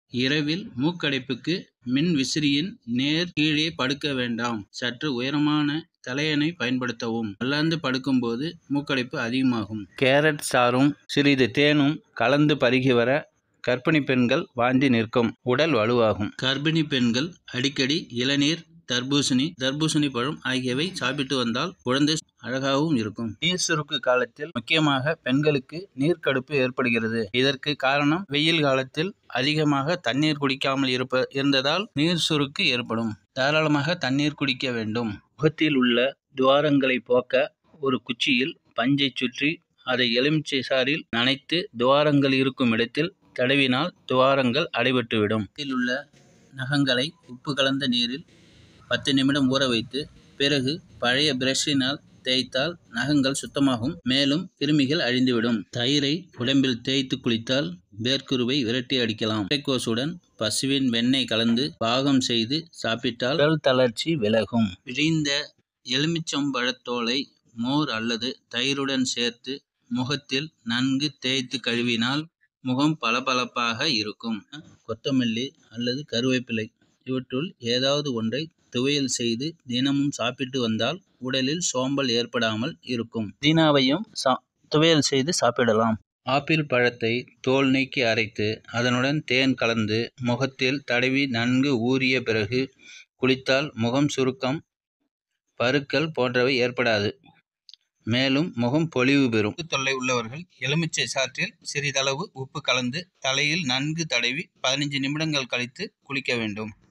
இரவில் மூக்கடைப்புக்கு மின் விசிறியின் நேர் கீழே படுக்க வேண்டாம் சற்று உயரமான தலையணை பயன்படுத்தவும் மல்லாந்து படுக்கும்போது மூக்கடைப்பு அதிகமாகும் கேரட் சாறும் சிறிது தேனும் கலந்து பருகி வர கர்ப்பிணி பெண்கள் வாந்தி நிற்கும் உடல் வலுவாகும் கர்ப்பிணி பெண்கள் அடிக்கடி இளநீர் தர்பூசணி தர்பூசணி பழம் ஆகியவை சாப்பிட்டு வந்தால் குழந்தை அழகாகவும் இருக்கும் நீர் சுருக்கு காலத்தில் முக்கியமாக பெண்களுக்கு நீர்க்கடுப்பு ஏற்படுகிறது இதற்கு காரணம் வெயில் காலத்தில் அதிகமாக தண்ணீர் குடிக்காமல் இருப்ப இருந்ததால் நீர் சுருக்கு ஏற்படும் தாராளமாக தண்ணீர் குடிக்க வேண்டும் முகத்தில் உள்ள துவாரங்களை போக்க ஒரு குச்சியில் பஞ்சை சுற்றி அதை எலுமிச்சை சாறில் நனைத்து துவாரங்கள் இருக்கும் இடத்தில் தடவினால் துவாரங்கள் அடைபட்டுவிடும் இதில் உள்ள நகங்களை உப்பு கலந்த நீரில் பத்து நிமிடம் ஊற வைத்து பிறகு பழைய பிரஷினால் தேய்த்தால் நகங்கள் சுத்தமாகும் மேலும் கிருமிகள் அழிந்துவிடும் தயிரை உடம்பில் தேய்த்து குளித்தால் வேர்க்குருவை விரட்டி அடிக்கலாம் முட்டைக்கோசுடன் பசுவின் வெண்ணெய் கலந்து பாகம் செய்து சாப்பிட்டால் உடல் தளர்ச்சி விலகும் பிழிந்த எலுமிச்சம்பழத்தோலை மோர் அல்லது தயிருடன் சேர்த்து முகத்தில் நன்கு தேய்த்து கழுவினால் முகம் பளபளப்பாக இருக்கும் கொத்தமல்லி அல்லது கருவேப்பிலை இவற்றுள் ஏதாவது ஒன்றை துவையல் செய்து தினமும் சாப்பிட்டு வந்தால் உடலில் சோம்பல் ஏற்படாமல் இருக்கும் புதினாவையும் சா துவையல் செய்து சாப்பிடலாம் ஆப்பிள் பழத்தை தோல் நீக்கி அரைத்து அதனுடன் தேன் கலந்து முகத்தில் தடவி நன்கு ஊறிய பிறகு குளித்தால் முகம் சுருக்கம் பருக்கள் போன்றவை ஏற்படாது மேலும் முகம் பொலிவு பெறும் தொல்லை உள்ளவர்கள் எலுமிச்சை சாற்றில் சிறிதளவு உப்பு கலந்து தலையில் நன்கு தடவி பதினைஞ்சு நிமிடங்கள் கழித்து குளிக்க வேண்டும்